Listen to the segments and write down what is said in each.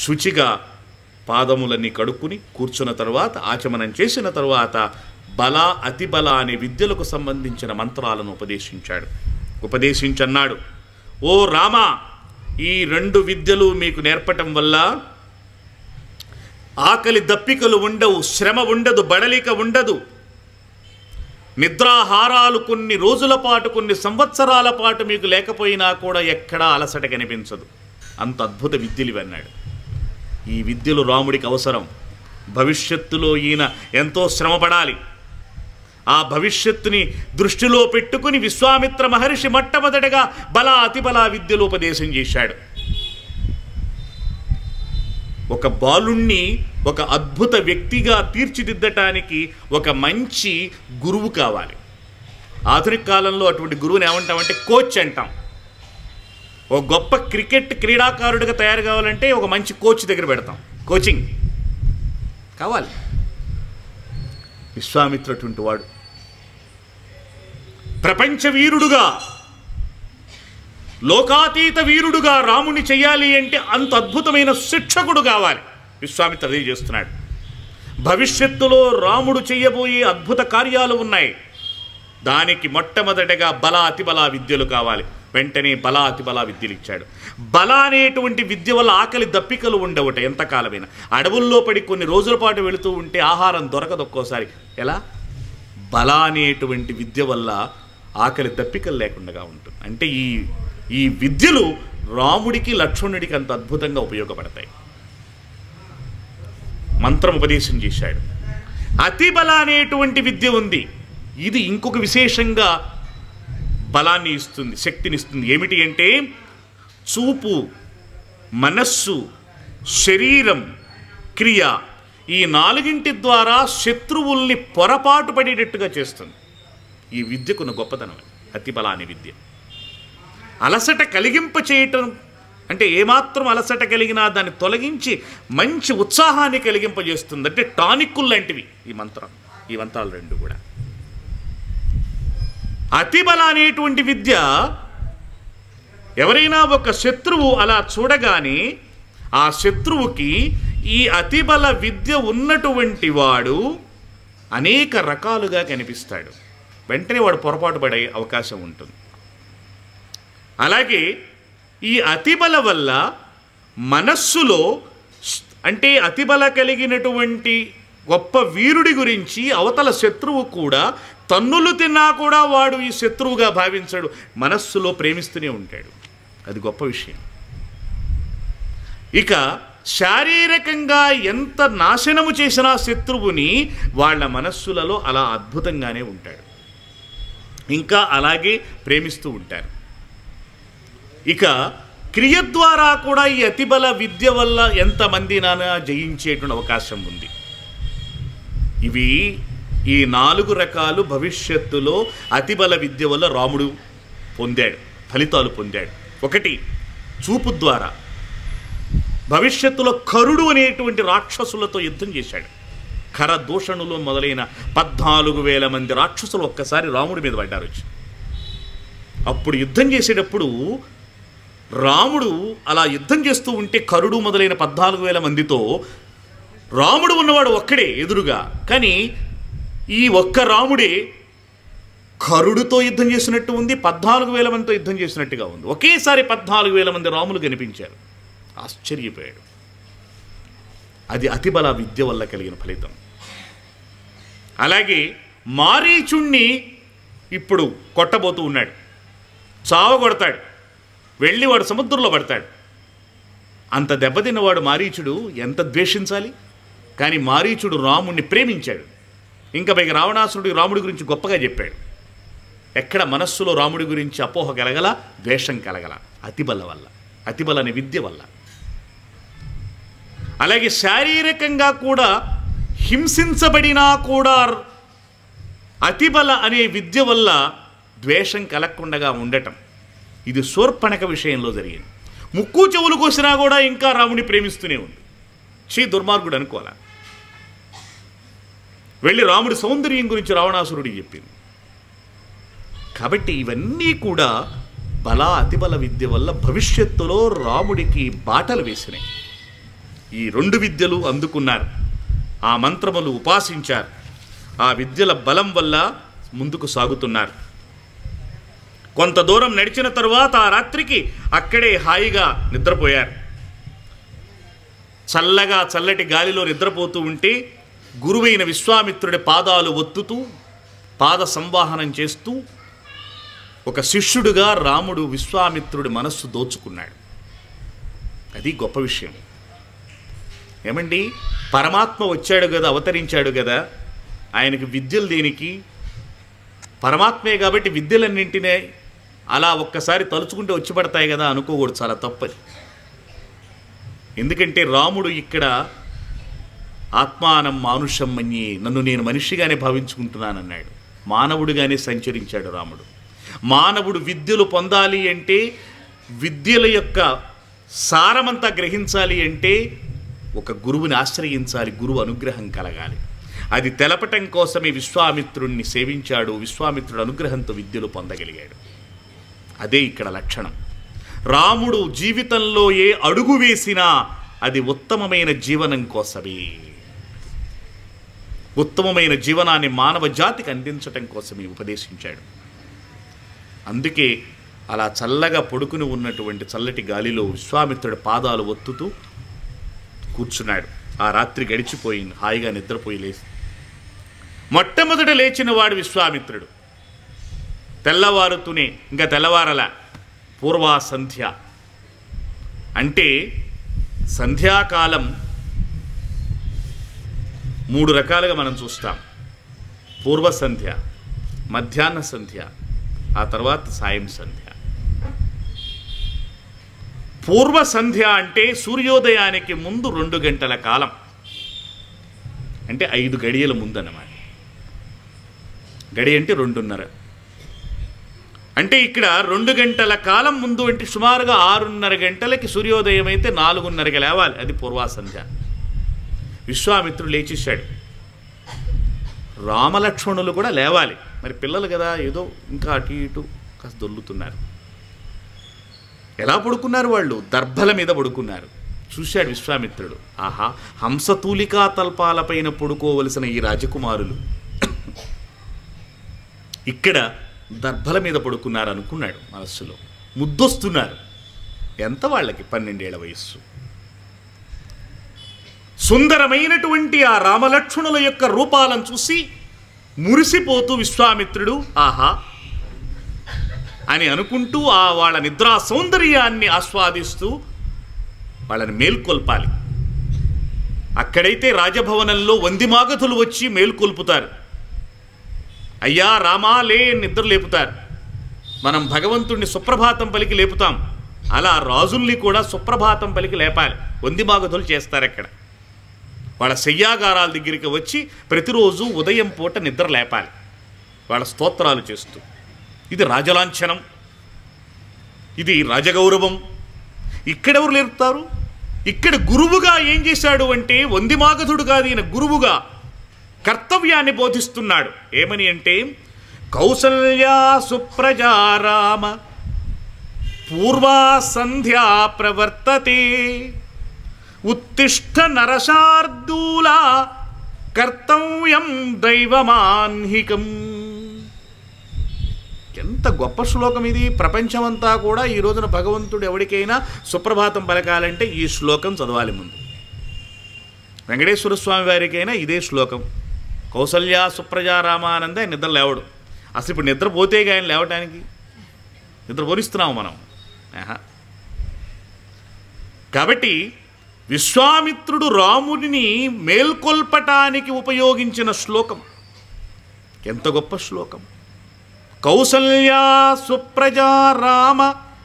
శుచిగా పాదములన్నీ కడుక్కుని కూర్చున్న తర్వాత ఆచమనం చేసిన తర్వాత బల అతిబల అనే విద్యలకు సంబంధించిన మంత్రాలను ఉపదేశించాడు ఉపదేశించన్నాడు ఓ రామ ఈ రెండు విద్యలు మీకు నేర్పటం వల్ల ఆకలి దప్పికలు ఉండవు శ్రమ ఉండదు బడలిక ఉండదు నిద్రాహారాలు కొన్ని రోజుల పాటు కొన్ని సంవత్సరాల పాటు మీకు లేకపోయినా కూడా ఎక్కడా అలసట కనిపించదు అంత అద్భుత విద్యలు ఇవన్నాడు ఈ విద్యలు రాముడికి అవసరం భవిష్యత్తులో ఈయన ఎంతో శ్రమపడాలి ఆ భవిష్యత్తుని దృష్టిలో పెట్టుకుని విశ్వామిత్ర మహర్షి మొట్టమొదటగా బల అతిబల విద్యలు ఉపదేశం చేశాడు ఒక బాలుణ్ణి ఒక అద్భుత వ్యక్తిగా తీర్చిదిద్దటానికి ఒక మంచి గురువు కావాలి ఆధునిక కాలంలో అటువంటి గురువుని ఏమంటామంటే కోచ్ అంటాం ఒక గొప్ప క్రికెట్ క్రీడాకారుడిగా తయారు కావాలంటే ఒక మంచి కోచ్ దగ్గర పెడతాం కోచింగ్ కావాలి విశ్వామిత్ర అటువంటి వాడు ప్రపంచ వీరుడుగా లోకాతీత వీరుడుగా రాముని చెయ్యాలి అంటే అంత అద్భుతమైన శిక్షకుడు కావాలి విశ్వామిత్ర అదే చేస్తున్నాడు భవిష్యత్తులో రాముడు చేయబోయే అద్భుత కార్యాలు ఉన్నాయి దానికి మొట్టమొదటగా బల అతిబల విద్యలు కావాలి వెంటనే బల అతిబల విద్యలు ఇచ్చాడు బల అనేటువంటి విద్య వల్ల ఆకలి దప్పికలు ఉండవుట ఎంతకాలమైనా అడవుల్లో పడి కొన్ని రోజుల పాటు వెళుతూ ఉంటే ఆహారం దొరకదు ఒక్కోసారి ఎలా బల అనేటువంటి విద్య వల్ల ఆకలి దప్పికలు లేకుండా ఉంటుంది అంటే ఈ ఈ విద్యలు రాముడికి లక్ష్మణుడికి అంత అద్భుతంగా ఉపయోగపడతాయి మంత్రం ఉపదేశం చేశాడు అతిబల అనేటువంటి విద్య ఉంది ఇది ఇంకొక విశేషంగా బలాన్ని ఇస్తుంది శక్తిని ఇస్తుంది ఏమిటి అంటే చూపు మనస్సు శరీరం క్రియ ఈ నాలుగింటి ద్వారా శత్రువుల్ని పొరపాటు పడేటట్టుగా చేస్తుంది ఈ విద్యకున్న గొప్పతనం అది అతిబల అనే విద్య అలసట కలిగింప చేయటం అంటే ఏమాత్రం అలసట కలిగినా దాన్ని తొలగించి మంచి ఉత్సాహాన్ని కలిగింపజేస్తుంది అంటే టానిక్కుల్ లాంటివి ఈ మంత్రం ఈ మంత్రాలు రెండు కూడా అతిబల అనేటువంటి విద్య ఎవరైనా ఒక శత్రువు అలా చూడగానే ఆ శత్రువుకి ఈ అతిబల విద్య ఉన్నటువంటి వాడు అనేక రకాలుగా కనిపిస్తాడు వెంటనే వాడు పొరపాటు పడే అవకాశం ఉంటుంది అలాగే ఈ అతిబల వల్ల మనస్సులో స్- అంటే అతిబల కలిగినటువంటి గొప్ప వీరుడి గురించి అవతల శత్రువు కూడా తన్నులు తిన్నా కూడా వాడు ఈ శత్రువుగా భావించడు మనస్సులో ప్రేమిస్తూనే ఉంటాడు అది గొప్ప విషయం ఇక శారీరకంగా ఎంత నాశనము చేసినా శత్రువుని వాళ్ళ మనస్సులలో అలా అద్భుతంగానే ఉంటాడు ఇంకా అలాగే ప్రేమిస్తూ ఉంటారు ఇక క్రియ ద్వారా కూడా ఈ అతిబల విద్య వల్ల ఎంతమంది నానా జయించేటువంటి అవకాశం ఉంది ఇవి ఈ నాలుగు రకాలు భవిష్యత్తులో అతిబల విద్య వల్ల రాముడు పొందాడు ఫలితాలు పొందాడు ఒకటి చూపు ద్వారా భవిష్యత్తులో కరుడు అనేటువంటి రాక్షసులతో యుద్ధం చేశాడు ఖర దూషణులు మొదలైన పద్నాలుగు వేల మంది రాక్షసులు ఒక్కసారి రాముడి మీద పడ్డారు వచ్చి అప్పుడు యుద్ధం చేసేటప్పుడు రాముడు అలా యుద్ధం చేస్తూ ఉంటే కరుడు మొదలైన పద్నాలుగు వేల మందితో రాముడు ఉన్నవాడు ఒక్కడే ఎదురుగా కానీ ఈ ఒక్క రాముడే కరుడుతో యుద్ధం చేసినట్టు ఉంది పద్నాలుగు వేల మందితో యుద్ధం చేసినట్టుగా ఉంది ఒకేసారి పద్నాలుగు వేల మంది రాములు కనిపించారు ఆశ్చర్యపోయాడు అది అతిబల విద్య వల్ల కలిగిన ఫలితం అలాగే మారీచుణ్ణి ఇప్పుడు కొట్టబోతూ ఉన్నాడు చావ కొడతాడు వెళ్ళి వాడు సముద్రంలో పడతాడు అంత దెబ్బతిన్నవాడు మారీచుడు ఎంత ద్వేషించాలి కానీ మారీచుడు రాముణ్ణి ప్రేమించాడు ఇంకా పైగా రావణాసురుడు రాముడి గురించి గొప్పగా చెప్పాడు ఎక్కడ మనస్సులో రాముడి గురించి అపోహ కలగల ద్వేషం కలగల అతిబల వల్ల అతిబల అనే విద్య వల్ల అలాగే శారీరకంగా కూడా హింసించబడినా కూడా అతిబల అనే విద్య వల్ల ద్వేషం కలగకుండా ఉండటం ఇది శూర్పణక విషయంలో జరిగింది ముక్కు చెవులు కోసినా కూడా ఇంకా రాముని ప్రేమిస్తూనే ఉంది చీ దుర్మార్గుడు అనుకోవాలా వెళ్ళి రాముడి సౌందర్యం గురించి రావణాసురుడికి చెప్పింది కాబట్టి ఇవన్నీ కూడా బల అతిబల విద్య వల్ల భవిష్యత్తులో రాముడికి బాటలు వేసినాయి ఈ రెండు విద్యలు అందుకున్నారు ఆ మంత్రములు ఉపాసించారు ఆ విద్యల బలం వల్ల ముందుకు సాగుతున్నారు కొంత దూరం నడిచిన తరువాత ఆ రాత్రికి అక్కడే హాయిగా నిద్రపోయారు చల్లగా చల్లటి గాలిలో నిద్రపోతూ ఉంటే గురువైన విశ్వామిత్రుడి పాదాలు ఒత్తుతూ పాద సంవాహనం చేస్తూ ఒక శిష్యుడుగా రాముడు విశ్వామిత్రుడి మనస్సు దోచుకున్నాడు అది గొప్ప విషయం ఏమండి పరమాత్మ వచ్చాడు కదా అవతరించాడు కదా ఆయనకి విద్యలు దేనికి పరమాత్మే కాబట్టి విద్యలన్నింటినే అలా ఒక్కసారి తలుచుకుంటే వచ్చి పడతాయి కదా అనుకోకూడదు చాలా తప్పది ఎందుకంటే రాముడు ఇక్కడ ఆత్మానం మానుషం మన్యే నన్ను నేను మనిషిగానే భావించుకుంటున్నానన్నాడు మానవుడిగానే సంచరించాడు రాముడు మానవుడు విద్యలు పొందాలి అంటే విద్యల యొక్క సారమంతా గ్రహించాలి అంటే ఒక గురువుని ఆశ్రయించాలి గురువు అనుగ్రహం కలగాలి అది తెలపటం కోసమే విశ్వామిత్రుణ్ణి సేవించాడు విశ్వామిత్రుడు అనుగ్రహంతో విద్యలు పొందగలిగాడు అదే ఇక్కడ లక్షణం రాముడు జీవితంలో ఏ అడుగు వేసినా అది ఉత్తమమైన జీవనం కోసమే ఉత్తమమైన జీవనాన్ని మానవ జాతికి అందించటం కోసమే ఉపదేశించాడు అందుకే అలా చల్లగా పడుకుని ఉన్నటువంటి చల్లటి గాలిలో విశ్వామిత్రుడి పాదాలు ఒత్తుతూ కూర్చున్నాడు ఆ రాత్రి గడిచిపోయింది హాయిగా నిద్రపోయి లేచి మొట్టమొదట లేచిన వాడు విశ్వామిత్రుడు తెల్లవారుతూనే ఇంకా తెల్లవారల పూర్వా సంధ్య అంటే సంధ్యాకాలం మూడు రకాలుగా మనం చూస్తాం పూర్వ సంధ్య మధ్యాహ్న సంధ్య ఆ తర్వాత సాయం సంధ్య పూర్వ సంధ్య అంటే సూర్యోదయానికి ముందు రెండు గంటల కాలం అంటే ఐదు గడియల ముందు అన్నమాట గడి అంటే రెండున్నర అంటే ఇక్కడ రెండు గంటల కాలం ముందు అంటే సుమారుగా ఆరున్నర గంటలకి సూర్యోదయం అయితే నాలుగున్నరకి లేవాలి అది పూర్వాసంధ్య విశ్వామిత్రుడు లేచేశాడు రామలక్ష్మణులు కూడా లేవాలి మరి పిల్లలు కదా ఏదో ఇంకా అటు ఇటు కాస్త దొల్లుతున్నారు ఎలా పడుకున్నారు వాళ్ళు దర్భల మీద పడుకున్నారు చూశాడు విశ్వామిత్రుడు ఆహా హంసతూలికా తల్పాలపైన పడుకోవలసిన ఈ రాజకుమారులు ఇక్కడ దర్భల మీద పడుకున్నారు అనుకున్నాడు మనస్సులో ముద్దొస్తున్నారు ఎంత వాళ్ళకి పన్నెండేళ్ల వయస్సు సుందరమైనటువంటి ఆ రామలక్ష్మణుల యొక్క రూపాలను చూసి మురిసిపోతూ విశ్వామిత్రుడు ఆహా అని అనుకుంటూ ఆ వాళ్ళ నిద్రా సౌందర్యాన్ని ఆస్వాదిస్తూ వాళ్ళని మేల్కొల్పాలి అక్కడైతే రాజభవనంలో వందిమాగతులు వచ్చి మేల్కొల్పుతారు అయ్యా రామా లే అని నిద్ర లేపుతారు మనం భగవంతుణ్ణి సుప్రభాతం పలికి లేపుతాం అలా రాజుల్ని కూడా సుప్రభాతం పలికి లేపాలి వందిమాగతులు చేస్తారు అక్కడ వాళ్ళ శయ్యాగారాల దగ్గరికి వచ్చి ప్రతిరోజు ఉదయం పూట నిద్ర లేపాలి వాళ్ళ స్తోత్రాలు చేస్తూ ఇది రాజలాంఛనం ఇది రాజగౌరవం ఇక్కడెవరు లేపుతారు ఇక్కడ గురువుగా ఏం చేశాడు అంటే వందిమాగధుడు కాదు ఈయన గురువుగా కర్తవ్యాన్ని బోధిస్తున్నాడు ఏమని అంటే కౌసల్యా సుప్రజారామ పూర్వా సంధ్యా ప్రవర్తతే ఉత్తిష్ట నరశార్దూలా కర్తవ్యం దైవమాన్హికం ఎంత గొప్ప శ్లోకం ఇది ప్రపంచమంతా కూడా ఈ రోజున భగవంతుడు ఎవరికైనా సుప్రభాతం పలకాలంటే ఈ శ్లోకం చదవాలి ముందు వెంకటేశ్వర స్వామి వారికైనా ఇదే శ్లోకం కౌసల్య సుప్రజా రామానంద ఆయన నిద్ర లేవడు అసలు ఇప్పుడు నిద్రపోతే ఆయన లేవటానికి నిద్ర పోనిస్తున్నాము మనం ఆహా. కాబట్టి విశ్వామిత్రుడు రాముడిని మేల్కొల్పటానికి ఉపయోగించిన శ్లోకం ఎంత గొప్ప శ్లోకం కౌసల్యా సుప్రజా రామ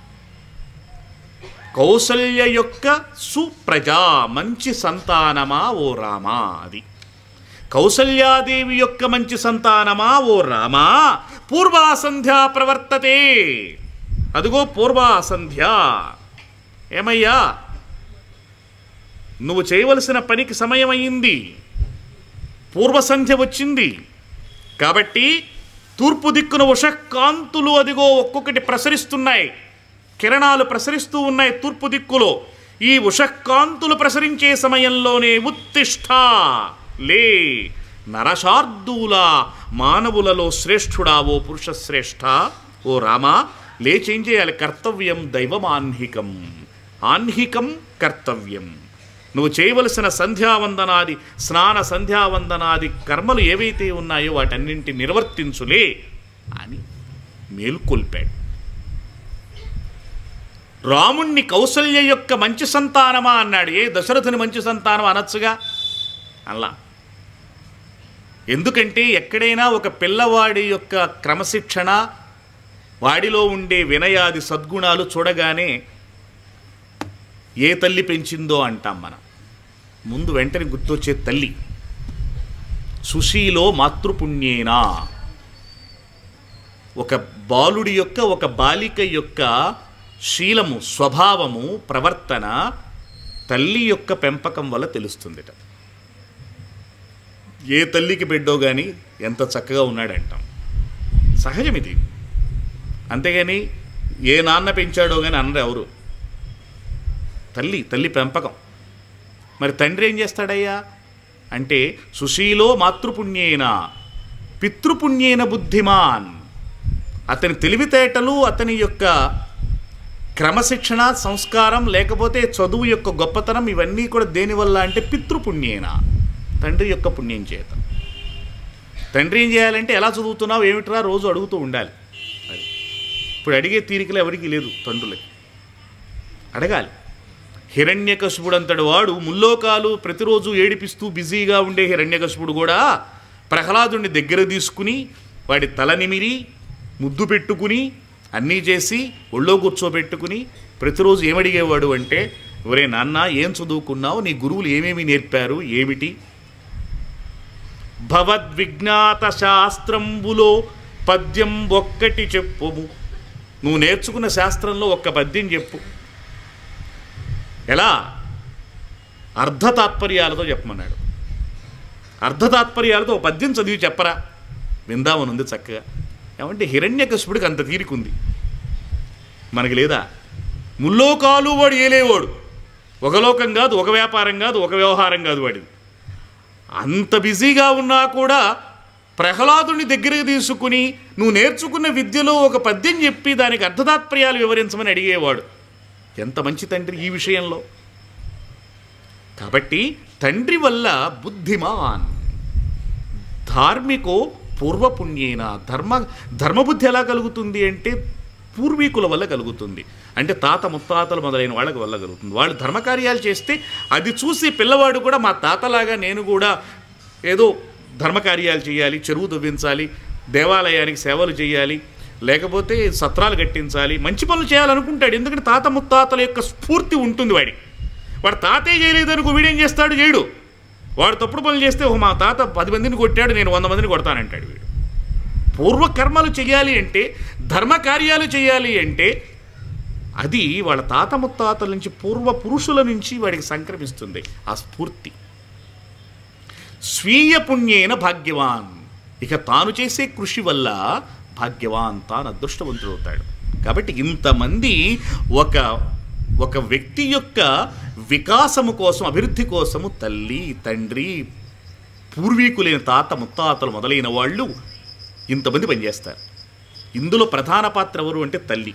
కౌసల్య యొక్క సుప్రజా మంచి సంతానమా ఓ రామా అది కౌసల్యాదేవి యొక్క మంచి సంతానమా ఓ రామా పూర్వాసంధ్యా ప్రవర్తతే అదిగో పూర్వాసంధ్య ఏమయ్యా నువ్వు చేయవలసిన పనికి సమయం అయింది పూర్వసంధ్య వచ్చింది కాబట్టి తూర్పు దిక్కున ఉషకాంతులు అదిగో ఒక్కొక్కటి ప్రసరిస్తున్నాయి కిరణాలు ప్రసరిస్తూ ఉన్నాయి తూర్పు దిక్కులో ఈ ఉషకాంతులు ప్రసరించే సమయంలోనే ఉత్తిష్ట లే నరశార్దూల మానవులలో శ్రేష్ఠుడా ఓ పురుష శ్రేష్ఠ ఓ రామా లేచేం చేయాలి కర్తవ్యం దైవమాన్హికం ఆన్హికం కర్తవ్యం నువ్వు చేయవలసిన సంధ్యావందనాది స్నాన సంధ్యావందనాది కర్మలు ఏవైతే ఉన్నాయో వాటన్నింటి నిర్వర్తించులే అని మేల్కొల్పాడు రాముణ్ణి కౌసల్య యొక్క మంచి సంతానమా అన్నాడు ఏ దశరథుని మంచి సంతానం అనొచ్చుగా అలా ఎందుకంటే ఎక్కడైనా ఒక పిల్లవాడి యొక్క క్రమశిక్షణ వాడిలో ఉండే వినయాది సద్గుణాలు చూడగానే ఏ తల్లి పెంచిందో అంటాం మనం ముందు వెంటనే గుర్తొచ్చే తల్లి సుశీలో మాతృపుణ్యేనా ఒక బాలుడి యొక్క ఒక బాలిక యొక్క శీలము స్వభావము ప్రవర్తన తల్లి యొక్క పెంపకం వల్ల తెలుస్తుందిట ఏ తల్లికి బిడ్డో కానీ ఎంత చక్కగా ఉన్నాడంటాం సహజం ఇది అంతేగాని ఏ నాన్న పెంచాడో కానీ అన్నరు ఎవరు తల్లి తల్లి పెంపకం మరి తండ్రి ఏం చేస్తాడయ్యా అంటే సుశీలో మాతృపుణ్యేన పితృపుణ్యేన బుద్ధిమాన్ అతని తెలివితేటలు అతని యొక్క క్రమశిక్షణ సంస్కారం లేకపోతే చదువు యొక్క గొప్పతనం ఇవన్నీ కూడా దేనివల్ల అంటే పితృపుణ్యేన తండ్రి యొక్క పుణ్యం చేత తండ్రి ఏం చేయాలంటే ఎలా చదువుతున్నావు ఏమిట్రా రోజు అడుగుతూ ఉండాలి అది ఇప్పుడు అడిగే తీరికలు ఎవరికీ లేదు తండ్రులకి అడగాలి హిరణ్యకశిపుడు అంతటి వాడు ముల్లోకాలు ప్రతిరోజు ఏడిపిస్తూ బిజీగా ఉండే హిరణ్యకశిపుడు కూడా ప్రహ్లాదుని దగ్గర తీసుకుని వాడి తల నిమిరి ముద్దు పెట్టుకుని అన్నీ చేసి ఒళ్ళో కూర్చోబెట్టుకుని ప్రతిరోజు ఏమడిగేవాడు అంటే ఒరే నాన్న ఏం చదువుకున్నావు నీ గురువులు ఏమేమి నేర్పారు ఏమిటి భవద్విజ్ఞాత శాస్త్రంబులో పద్యం ఒక్కటి చెప్పుము నువ్వు నేర్చుకున్న శాస్త్రంలో ఒక్క పద్యం చెప్పు ఎలా అర్ధ తాత్పర్యాలతో చెప్పమన్నాడు అర్ధ తాత్పర్యాలతో ఒక పద్యం చదివి చెప్పరా విందామని ఉంది చక్కగా ఏమంటే హిరణ్యకశిపుడికి అంత తీరికుంది మనకి లేదా ముల్లోకాలు వాడు ఏలేవాడు ఒక లోకం కాదు ఒక వ్యాపారం కాదు ఒక వ్యవహారం కాదు వాడిది అంత బిజీగా ఉన్నా కూడా ప్రహ్లాదుని దగ్గరికి తీసుకుని నువ్వు నేర్చుకున్న విద్యలో ఒక పద్యం చెప్పి దానికి అర్ధతాత్పర్యాలు వివరించమని అడిగేవాడు ఎంత మంచి తండ్రి ఈ విషయంలో కాబట్టి తండ్రి వల్ల బుద్ధిమాన్ ధార్మికో పూర్వపుణ్యేన ధర్మ ధర్మబుద్ధి ఎలా కలుగుతుంది అంటే పూర్వీకుల వల్ల కలుగుతుంది అంటే తాత ముత్తాతలు మొదలైన వాళ్ళకి వల్ల కలుగుతుంది వాళ్ళు ధర్మకార్యాలు చేస్తే అది చూసి పిల్లవాడు కూడా మా తాతలాగా నేను కూడా ఏదో ధర్మకార్యాలు చేయాలి చెరువు తవ్వించాలి దేవాలయానికి సేవలు చేయాలి లేకపోతే సత్రాలు కట్టించాలి మంచి పనులు చేయాలనుకుంటాడు ఎందుకంటే తాత ముత్తాతల యొక్క స్ఫూర్తి ఉంటుంది వాడికి వాడు తాతే చేయలేదనుకో వీడేం చేస్తాడు చేయడు వాడు తప్పుడు పనులు చేస్తే ఓ మా తాత పది మందిని కొట్టాడు నేను వంద మందిని కొడతానంటాడు వీడు పూర్వకర్మలు చేయాలి అంటే ధర్మ కార్యాలు చేయాలి అంటే అది వాళ్ళ తాత ముత్తాతల నుంచి పూర్వ పురుషుల నుంచి వాడికి సంక్రమిస్తుంది ఆ స్ఫూర్తి స్వీయ పుణ్యేన భాగ్యవాన్ ఇక తాను చేసే కృషి వల్ల భాగ్యవాన్ తాను అదృష్టవంతుడవుతాడు కాబట్టి ఇంతమంది ఒక ఒక వ్యక్తి యొక్క వికాసము కోసం అభివృద్ధి కోసము తల్లి తండ్రి పూర్వీకులైన తాత ముత్తాతలు మొదలైన వాళ్ళు ఇంతమంది పనిచేస్తారు ఇందులో ప్రధాన పాత్ర ఎవరు అంటే తల్లి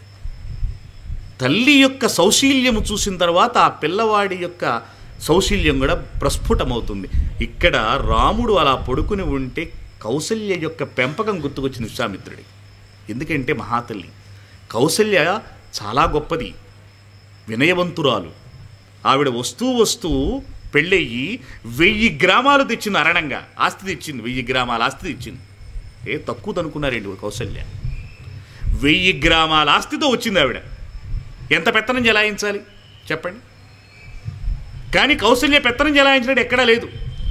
తల్లి యొక్క సౌశీల్యము చూసిన తర్వాత ఆ పిల్లవాడి యొక్క సౌశీల్యం కూడా ప్రస్ఫుటమవుతుంది ఇక్కడ రాముడు అలా పడుకుని ఉంటే కౌసల్య యొక్క పెంపకం గుర్తుకొచ్చింది విశ్వామిత్రుడి ఎందుకంటే మహాతల్లి కౌసల్య చాలా గొప్పది వినయవంతురాలు ఆవిడ వస్తూ వస్తూ పెళ్ళయ్యి వెయ్యి గ్రామాలు తెచ్చింది అరణంగా ఆస్తి తెచ్చింది వెయ్యి గ్రామాల ఆస్తి తెచ్చింది ఏ తక్కువ అనుకున్నారేంటి కౌసల్య వెయ్యి గ్రామాల ఆస్తితో వచ్చింది ఆవిడ ఎంత పెత్తనం జలాయించాలి చెప్పండి కానీ కౌశల్య పెత్తనం జలాయించినట్టు ఎక్కడా లేదు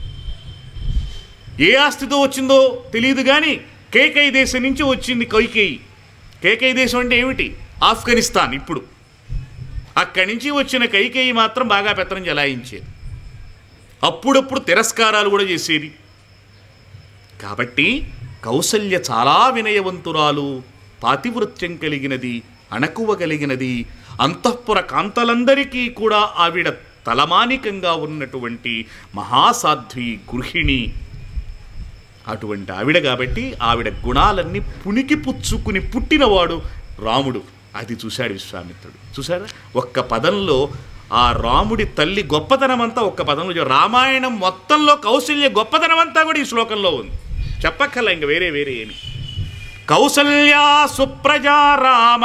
ఏ ఆస్తితో వచ్చిందో తెలియదు కానీ కేకై దేశం నుంచి వచ్చింది కైకేయి కేకై దేశం అంటే ఏమిటి ఆఫ్ఘనిస్తాన్ ఇప్పుడు అక్కడి నుంచి వచ్చిన కైకేయి మాత్రం బాగా పెత్తనం జలాయించేది అప్పుడప్పుడు తిరస్కారాలు కూడా చేసేది కాబట్టి కౌసల్య చాలా వినయవంతురాలు పాతివృత్యం కలిగినది అణకువ కలిగినది అంతఃపుర కాంతలందరికీ కూడా ఆవిడ తలమానికంగా ఉన్నటువంటి మహాసాధ్వి గృహిణి అటువంటి ఆవిడ కాబట్టి ఆవిడ గుణాలన్నీ పుణికి పుచ్చుకుని పుట్టినవాడు రాముడు అది చూశాడు విశ్వామిత్రుడు చూసారా ఒక్క పదంలో ఆ రాముడి తల్లి గొప్పతనం అంతా ఒక్క పదంలో చెప్ప- రామాయణం మొత్తంలో కౌశల్య గొప్పతనం అంతా కూడా ఈ శ్లోకంలో ఉంది చెప్పక్కర్లా ఇంక వేరే వేరే ఏమి కౌసల్యా సుప్రజా రామ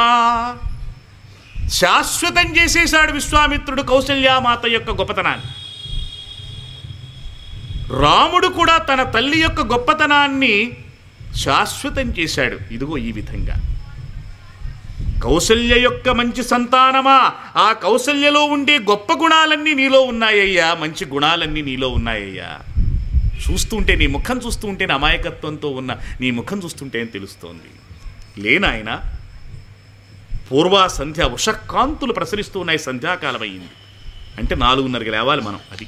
శాశ్వతం చేసేశాడు విశ్వామిత్రుడు కౌసల్యామాత యొక్క గొప్పతనాన్ని రాముడు కూడా తన తల్లి యొక్క గొప్పతనాన్ని శాశ్వతం చేశాడు ఇదిగో ఈ విధంగా కౌసల్య యొక్క మంచి సంతానమా ఆ కౌసల్యలో ఉండే గొప్ప గుణాలన్నీ నీలో ఉన్నాయ్యా మంచి గుణాలన్నీ నీలో ఉన్నాయ్యా చూస్తుంటే నీ ముఖం చూస్తుంటే నా అమాయకత్వంతో ఉన్న నీ ముఖం చూస్తుంటే ఏం తెలుస్తోంది లేనాయన పూర్వ సంధ్య ఉషకాంతులు ప్రసరిస్తూ ఉన్నాయి సంధ్యాకాలం అయింది అంటే నాలుగున్నరకి లేవాలి మనం అది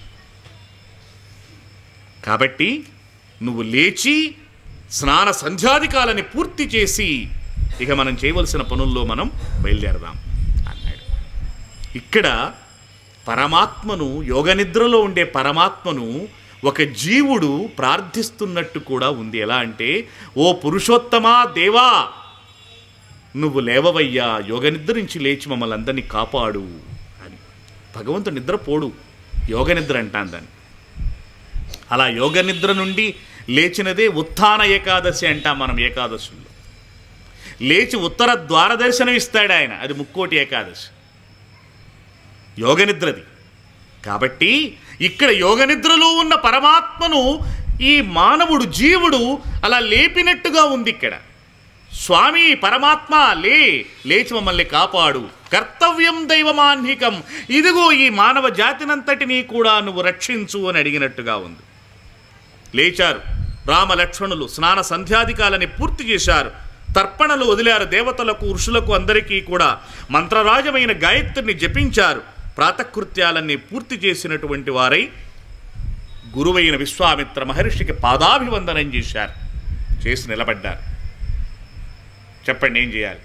కాబట్టి నువ్వు లేచి స్నాన సంధ్యాధికాలని పూర్తి చేసి ఇక మనం చేయవలసిన పనుల్లో మనం బయలుదేరదాం అన్నాడు ఇక్కడ పరమాత్మను యోగనిద్రలో ఉండే పరమాత్మను ఒక జీవుడు ప్రార్థిస్తున్నట్టు కూడా ఉంది ఎలా అంటే ఓ పురుషోత్తమా దేవా నువ్వు లేవవయ్యా యోగనిద్ర నుంచి లేచి మమ్మల్ని అందరినీ కాపాడు అని భగవంతుడు నిద్రపోడు యోగనిద్ర అంటాను దాన్ని అలా యోగ నిద్ర నుండి లేచినదే ఉత్థాన ఏకాదశి అంటాం మనం ఏకాదశుల్లో లేచి ఉత్తర ద్వార దర్శనం ఇస్తాడు ఆయన అది ముక్కోటి ఏకాదశి యోగ నిద్రది కాబట్టి ఇక్కడ యోగ నిద్రలో ఉన్న పరమాత్మను ఈ మానవుడు జీవుడు అలా లేపినట్టుగా ఉంది ఇక్కడ స్వామి పరమాత్మ లే లేచి మమ్మల్ని కాపాడు కర్తవ్యం దైవమాన్హికం ఇదిగో ఈ మానవ జాతినంతటినీ కూడా నువ్వు రక్షించు అని అడిగినట్టుగా ఉంది లేచారు రామ లక్ష్మణులు స్నాన సంధ్యాధికాలని పూర్తి చేశారు తర్పణలు వదిలారు దేవతలకు ఋషులకు అందరికీ కూడా మంత్రరాజమైన గాయత్రిని జపించారు ప్రాతకృత్యాలన్నీ పూర్తి చేసినటువంటి వారై గురువైన విశ్వామిత్ర మహర్షికి పాదాభివందనం చేశారు చేసి నిలబడ్డారు చెప్పండి ఏం చేయాలి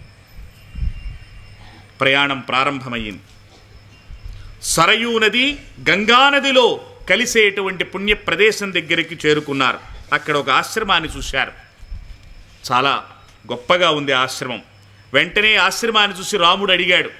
ప్రయాణం ప్రారంభమయ్యింది సరయూ నది గంగా నదిలో కలిసేటువంటి పుణ్య ప్రదేశం దగ్గరికి చేరుకున్నారు అక్కడ ఒక ఆశ్రమాన్ని చూశారు చాలా గొప్పగా ఉంది ఆ ఆశ్రమం వెంటనే ఆశ్రమాన్ని చూసి రాముడు అడిగాడు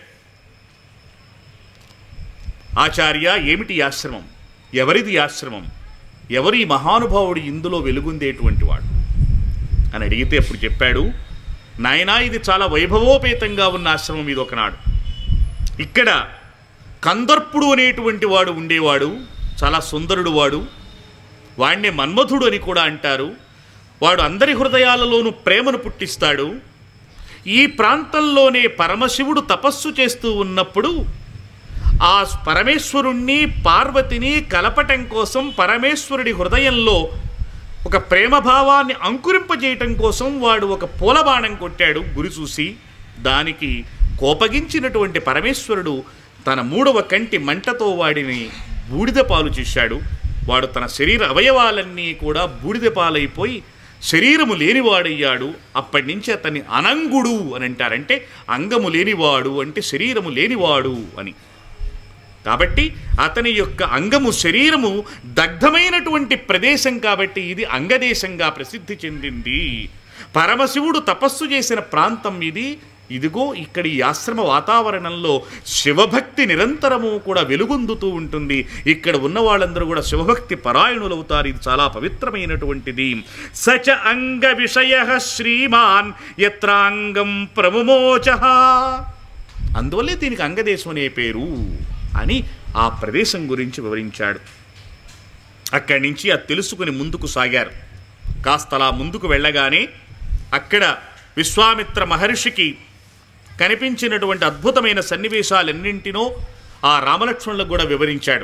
ఆచార్య ఏమిటి ఈ ఆశ్రమం ఎవరిది ఈ ఆశ్రమం ఎవరి ఈ మహానుభావుడు ఇందులో వెలుగుందేటువంటి వాడు అని అడిగితే అప్పుడు చెప్పాడు నాయనా ఇది చాలా వైభవోపేతంగా ఉన్న ఆశ్రమం ఇది ఒకనాడు ఇక్కడ కందర్పుడు అనేటువంటి వాడు ఉండేవాడు చాలా సుందరుడు వాడు వాడినే మన్మధుడు అని కూడా అంటారు వాడు అందరి హృదయాలలోనూ ప్రేమను పుట్టిస్తాడు ఈ ప్రాంతంలోనే పరమశివుడు తపస్సు చేస్తూ ఉన్నప్పుడు ఆ పరమేశ్వరుణ్ణి పార్వతిని కలపటం కోసం పరమేశ్వరుడి హృదయంలో ఒక ప్రేమభావాన్ని అంకురింపజేయటం కోసం వాడు ఒక పూలబాణం కొట్టాడు గురి చూసి దానికి కోపగించినటువంటి పరమేశ్వరుడు తన మూడవ కంటి మంటతో వాడిని బూడిద పాలు చేశాడు వాడు తన శరీర అవయవాలన్నీ కూడా బూడిద పాలైపోయి శరీరము లేనివాడయ్యాడు అప్పటి నుంచి అతన్ని అనంగుడు అని అంటారంటే అంగము లేనివాడు అంటే శరీరము లేనివాడు అని కాబట్టి అతని యొక్క అంగము శరీరము దగ్ధమైనటువంటి ప్రదేశం కాబట్టి ఇది అంగదేశంగా ప్రసిద్ధి చెందింది పరమశివుడు తపస్సు చేసిన ప్రాంతం ఇది ఇదిగో ఇక్కడ ఈ ఆశ్రమ వాతావరణంలో శివభక్తి నిరంతరము కూడా వెలుగొందుతూ ఉంటుంది ఇక్కడ ఉన్న వాళ్ళందరూ కూడా శివభక్తి పరాయణులవుతారు ఇది చాలా పవిత్రమైనటువంటిది సచ అంగ విషయ శ్రీమాన్ యత్రాంగం ప్రముమోచ అందువల్లే దీనికి అంగదేశం అనే పేరు అని ఆ ప్రదేశం గురించి వివరించాడు అక్కడి నుంచి అది తెలుసుకుని ముందుకు సాగారు కాస్త అలా ముందుకు వెళ్ళగానే అక్కడ విశ్వామిత్ర మహర్షికి కనిపించినటువంటి అద్భుతమైన సన్నివేశాలన్నింటినో ఆ రామలక్ష్మణులకు కూడా వివరించాడు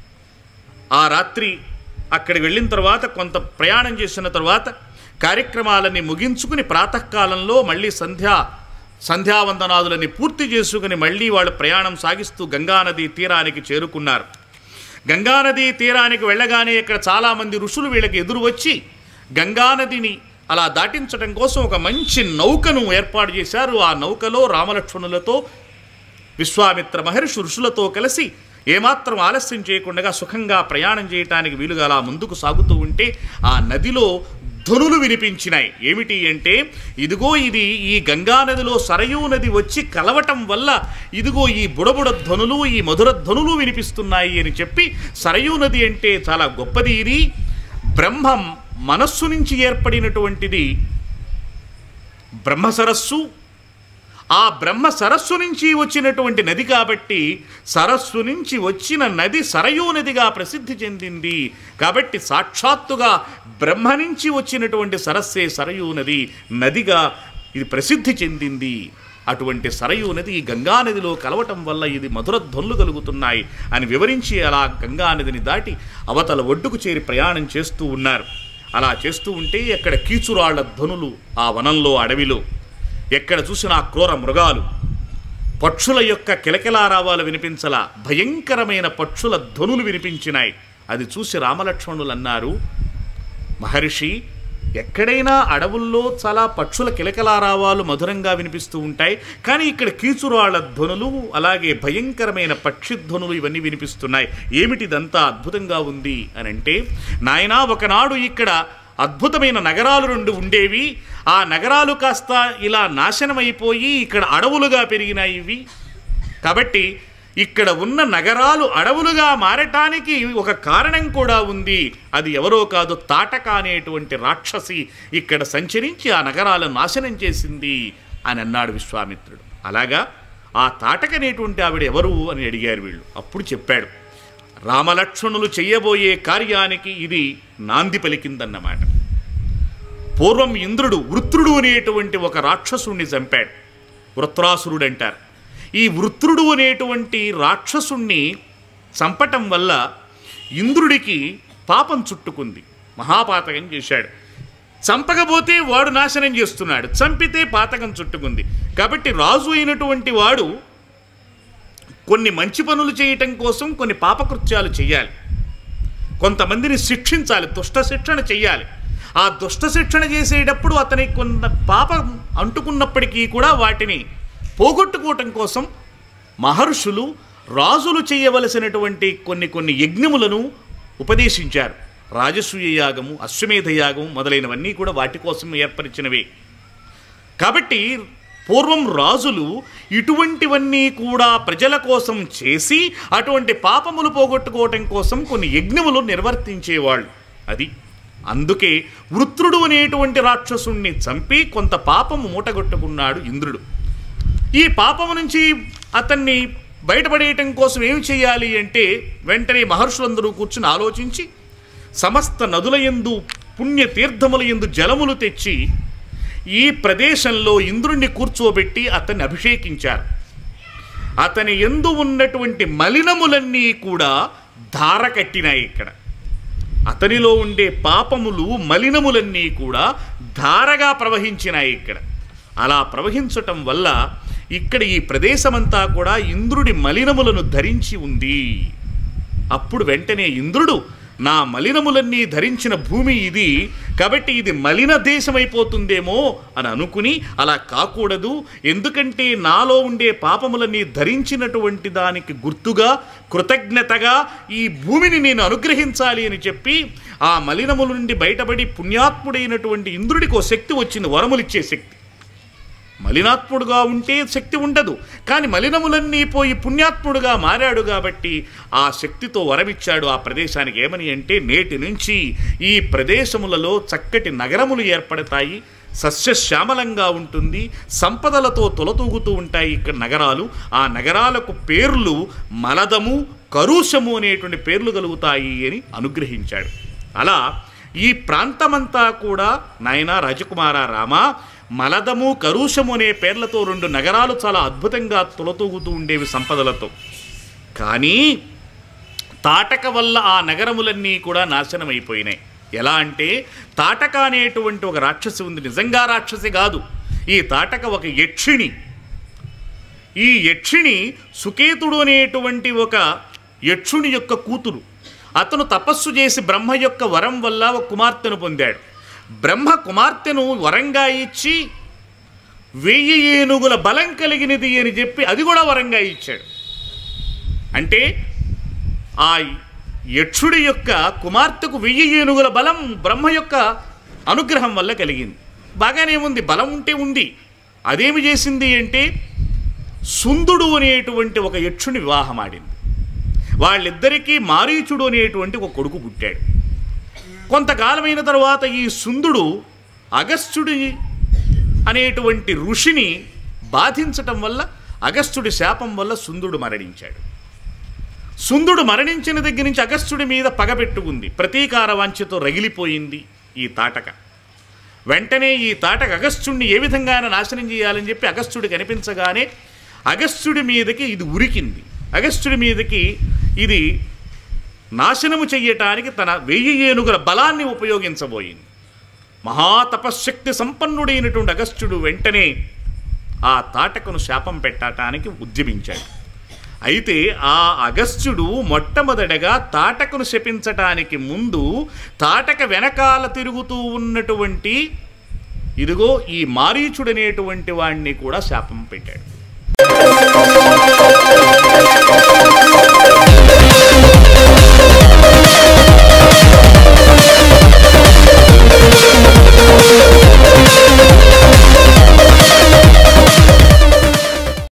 ఆ రాత్రి అక్కడికి వెళ్ళిన తర్వాత కొంత ప్రయాణం చేసిన తర్వాత కార్యక్రమాలన్నీ ముగించుకుని ప్రాతకాలంలో మళ్ళీ సంధ్యా సంధ్యావందనాదులని పూర్తి చేసుకుని మళ్ళీ వాళ్ళు ప్రయాణం సాగిస్తూ గంగానది తీరానికి చేరుకున్నారు గంగానది తీరానికి వెళ్ళగానే ఇక్కడ చాలామంది ఋషులు వీళ్ళకి ఎదురు వచ్చి గంగానదిని అలా దాటించడం కోసం ఒక మంచి నౌకను ఏర్పాటు చేశారు ఆ నౌకలో రామలక్ష్మణులతో విశ్వామిత్ర మహర్షి ఋషులతో కలిసి ఏమాత్రం ఆలస్యం చేయకుండా సుఖంగా ప్రయాణం చేయటానికి వీలుగా అలా ముందుకు సాగుతూ ఉంటే ఆ నదిలో ధ్వనులు వినిపించినాయి ఏమిటి అంటే ఇదిగో ఇది ఈ గంగా నదిలో సరయూ నది వచ్చి కలవటం వల్ల ఇదిగో ఈ బుడబుడ ధ్వనులు ఈ మధుర ధ్వనులు వినిపిస్తున్నాయి అని చెప్పి సరయూ నది అంటే చాలా గొప్పది ఇది బ్రహ్మం మనస్సు నుంచి ఏర్పడినటువంటిది బ్రహ్మ సరస్సు ఆ బ్రహ్మ సరస్సు నుంచి వచ్చినటువంటి నది కాబట్టి సరస్సు నుంచి వచ్చిన నది సరయూ నదిగా ప్రసిద్ధి చెందింది కాబట్టి సాక్షాత్తుగా బ్రహ్మ నుంచి వచ్చినటువంటి సరస్సే సరయూ నది నదిగా ఇది ప్రసిద్ధి చెందింది అటువంటి సరయూ నది ఈ గంగా నదిలో కలవటం వల్ల ఇది మధుర ధ్వనులు కలుగుతున్నాయి అని వివరించి అలా గంగా నదిని దాటి అవతల ఒడ్డుకు చేరి ప్రయాణం చేస్తూ ఉన్నారు అలా చేస్తూ ఉంటే అక్కడ కీచురాళ్ల ధ్వనులు ఆ వనంలో అడవిలో ఎక్కడ చూసినా క్రూర మృగాలు పక్షుల యొక్క కిలకిలారావాలు వినిపించలా భయంకరమైన పక్షుల ధ్వనులు వినిపించినాయి అది చూసి రామలక్ష్మణులు అన్నారు మహర్షి ఎక్కడైనా అడవుల్లో చాలా పక్షుల కిలకిలారావాలు మధురంగా వినిపిస్తూ ఉంటాయి కానీ ఇక్కడ కీచురాళ్ల ధ్వనులు అలాగే భయంకరమైన పక్షి ధ్వనులు ఇవన్నీ వినిపిస్తున్నాయి ఏమిటిదంతా అద్భుతంగా ఉంది అని అంటే నాయనా ఒకనాడు ఇక్కడ అద్భుతమైన నగరాలు రెండు ఉండేవి ఆ నగరాలు కాస్త ఇలా నాశనమైపోయి ఇక్కడ అడవులుగా పెరిగినాయి ఇవి కాబట్టి ఇక్కడ ఉన్న నగరాలు అడవులుగా మారటానికి ఒక కారణం కూడా ఉంది అది ఎవరో కాదు తాటక అనేటువంటి రాక్షసి ఇక్కడ సంచరించి ఆ నగరాలను నాశనం చేసింది అని అన్నాడు విశ్వామిత్రుడు అలాగా ఆ తాటక అనేటువంటి ఆవిడ ఎవరు అని అడిగారు వీళ్ళు అప్పుడు చెప్పాడు రామలక్ష్మణులు చెయ్యబోయే కార్యానికి ఇది నాంది పలికిందన్నమాట పూర్వం ఇంద్రుడు వృత్రుడు అనేటువంటి ఒక రాక్షసుణ్ణి చంపాడు వృత్రాసురుడు అంటారు ఈ వృత్రుడు అనేటువంటి రాక్షసుణ్ణి చంపటం వల్ల ఇంద్రుడికి పాపం చుట్టుకుంది మహాపాతకం చేశాడు చంపకపోతే వాడు నాశనం చేస్తున్నాడు చంపితే పాతకం చుట్టుకుంది కాబట్టి రాజు అయినటువంటి వాడు కొన్ని మంచి పనులు చేయటం కోసం కొన్ని పాపకృత్యాలు చేయాలి కొంతమందిని శిక్షించాలి దుష్ట శిక్షణ చెయ్యాలి ఆ దుష్ట శిక్షణ చేసేటప్పుడు అతనికి కొంత పాపం అంటుకున్నప్పటికీ కూడా వాటిని పోగొట్టుకోవటం కోసం మహర్షులు రాజులు చేయవలసినటువంటి కొన్ని కొన్ని యజ్ఞములను ఉపదేశించారు రాజసూయ యాగము అశ్వమేధ యాగము మొదలైనవన్నీ కూడా వాటి కోసం ఏర్పరిచినవే కాబట్టి పూర్వం రాజులు ఇటువంటివన్నీ కూడా ప్రజల కోసం చేసి అటువంటి పాపములు పోగొట్టుకోవటం కోసం కొన్ని యజ్ఞములు నిర్వర్తించేవాళ్ళు అది అందుకే వృత్రుడు అనేటువంటి రాక్షసుణ్ణి చంపి కొంత పాపము మూటగొట్టుకున్నాడు ఇంద్రుడు ఈ పాపము నుంచి అతన్ని బయటపడేయటం కోసం ఏమి చేయాలి అంటే వెంటనే మహర్షులందరూ కూర్చుని ఆలోచించి సమస్త నదుల యందు పుణ్యతీర్థముల యందు జలములు తెచ్చి ఈ ప్రదేశంలో ఇంద్రుణ్ణి కూర్చోబెట్టి అతన్ని అభిషేకించారు అతని ఎందు ఉన్నటువంటి మలినములన్నీ కూడా ధార కట్టినాయి ఇక్కడ అతనిలో ఉండే పాపములు మలినములన్నీ కూడా ధారగా ప్రవహించినాయి ఇక్కడ అలా ప్రవహించటం వల్ల ఇక్కడ ఈ ప్రదేశమంతా కూడా ఇంద్రుడి మలినములను ధరించి ఉంది అప్పుడు వెంటనే ఇంద్రుడు నా మలినములన్నీ ధరించిన భూమి ఇది కాబట్టి ఇది మలిన దేశమైపోతుందేమో అని అనుకుని అలా కాకూడదు ఎందుకంటే నాలో ఉండే పాపములన్నీ ధరించినటువంటి దానికి గుర్తుగా కృతజ్ఞతగా ఈ భూమిని నేను అనుగ్రహించాలి అని చెప్పి ఆ మలినముల నుండి బయటపడి పుణ్యాత్ముడైనటువంటి ఇంద్రుడికి ఓ శక్తి వచ్చింది వరములిచ్చే శక్తి మలినాత్ముడుగా ఉంటే శక్తి ఉండదు కానీ మలినములన్నీ పోయి పుణ్యాత్ముడుగా మారాడు కాబట్టి ఆ శక్తితో వరమిచ్చాడు ఆ ప్రదేశానికి ఏమని అంటే నేటి నుంచి ఈ ప్రదేశములలో చక్కటి నగరములు ఏర్పడతాయి సస్యశ్యామలంగా ఉంటుంది సంపదలతో తొలతూగుతూ ఉంటాయి ఇక్కడ నగరాలు ఆ నగరాలకు పేర్లు మలదము కరుషము అనేటువంటి పేర్లు కలుగుతాయి అని అనుగ్రహించాడు అలా ఈ ప్రాంతమంతా కూడా నాయన రాజకుమార రామ మలదము కరుషము అనే పేర్లతో రెండు నగరాలు చాలా అద్భుతంగా తులతూగుతూ ఉండేవి సంపదలతో కానీ తాటక వల్ల ఆ నగరములన్నీ కూడా నాశనం అయిపోయినాయి ఎలా అంటే తాటక అనేటువంటి ఒక రాక్షసి ఉంది నిజంగా రాక్షసి కాదు ఈ తాటక ఒక యక్షిణి ఈ యక్షిణి సుకేతుడు అనేటువంటి ఒక యక్షుని యొక్క కూతురు అతను తపస్సు చేసి బ్రహ్మ యొక్క వరం వల్ల ఒక కుమార్తెను పొందాడు బ్రహ్మ కుమార్తెను వరంగా ఇచ్చి వెయ్యి ఏనుగుల బలం కలిగినది అని చెప్పి అది కూడా వరంగా ఇచ్చాడు అంటే ఆ యక్షుడి యొక్క కుమార్తెకు వెయ్యి ఏనుగుల బలం బ్రహ్మ యొక్క అనుగ్రహం వల్ల కలిగింది బాగానే ఉంది బలం ఉంటే ఉంది అదేమి చేసింది అంటే సుందుడు అనేటువంటి ఒక యక్షుని వివాహం ఆడింది వాళ్ళిద్దరికీ మారీచుడు అనేటువంటి ఒక కొడుకు పుట్టాడు కొంతకాలమైన తర్వాత ఈ సుందుడు అగస్త్యుడి అనేటువంటి ఋషిని బాధించటం వల్ల అగస్త్యుడి శాపం వల్ల సుందుడు మరణించాడు సుందుడు మరణించిన దగ్గర నుంచి అగస్త్యుడి మీద పగ పెట్టుకుంది ప్రతీకార వాంఛతో రగిలిపోయింది ఈ తాటక వెంటనే ఈ తాటక అగస్త్యుడిని ఏ విధంగా నాశనం చేయాలని చెప్పి అగస్త్యుడు కనిపించగానే అగస్త్యుడి మీదకి ఇది ఉరికింది అగస్త్యుడి మీదకి ఇది నాశనము చెయ్యటానికి తన వెయ్యి ఏనుగుల బలాన్ని ఉపయోగించబోయింది మహాతపశక్తి సంపన్నుడైనటువంటి అగస్త్యుడు వెంటనే ఆ తాటకను శాపం పెట్టటానికి ఉద్యమించాడు అయితే ఆ అగస్త్యుడు మొట్టమొదటగా తాటకను శపించటానికి ముందు తాటక వెనకాల తిరుగుతూ ఉన్నటువంటి ఇదిగో ఈ మారీచుడనేటువంటి వాణ్ణి కూడా శాపం పెట్టాడు